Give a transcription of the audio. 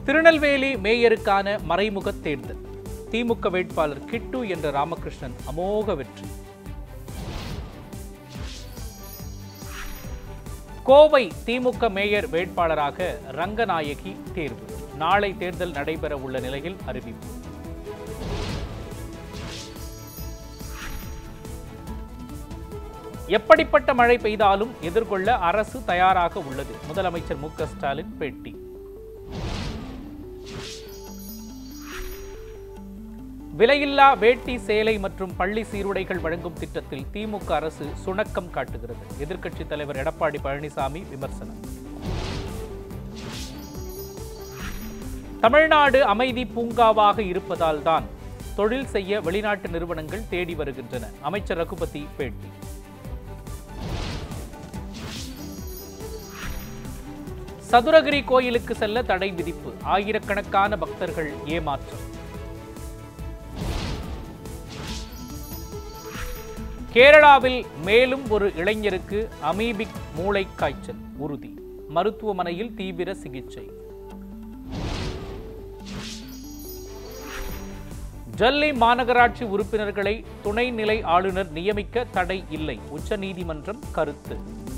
திருநெல்வேலி மேயருக்கான மறைமுக தேர்தல் திமுக வேட்பாளர் கிட்டு என்ற ராமகிருஷ்ணன் அமோக வெற்றி கோவை திமுக மேயர் வேட்பாளராக ரங்கநாயகி தேர்வு நாளை தேர்தல் நடைபெற உள்ள நிலையில் அறிவிப்பு எப்படிப்பட்ட மழை பெய்தாலும் எதிர்கொள்ள அரசு தயாராக உள்ளது முதலமைச்சர் மு க ஸ்டாலின் பேட்டி விலையில்லா வேட்டி சேலை மற்றும் பள்ளி சீருடைகள் வழங்கும் திட்டத்தில் திமுக அரசு சுணக்கம் காட்டுகிறது எதிர்க்கட்சித் தலைவர் எடப்பாடி பழனிசாமி விமர்சனம் தமிழ்நாடு அமைதி பூங்காவாக இருப்பதால் தான் தொழில் செய்ய வெளிநாட்டு நிறுவனங்கள் தேடி வருகின்றன அமைச்சர் ரகுபதி பேட்டி சதுரகிரி கோயிலுக்கு செல்ல தடை விதிப்பு ஆயிரக்கணக்கான பக்தர்கள் ஏமாற்றம் கேரளாவில் மேலும் ஒரு இளைஞருக்கு அமீபிக் மூளை காய்ச்சல் உறுதி மருத்துவமனையில் தீவிர சிகிச்சை டெல்லி மாநகராட்சி உறுப்பினர்களை துணைநிலை ஆளுநர் நியமிக்க தடை இல்லை உச்சநீதிமன்றம் கருத்து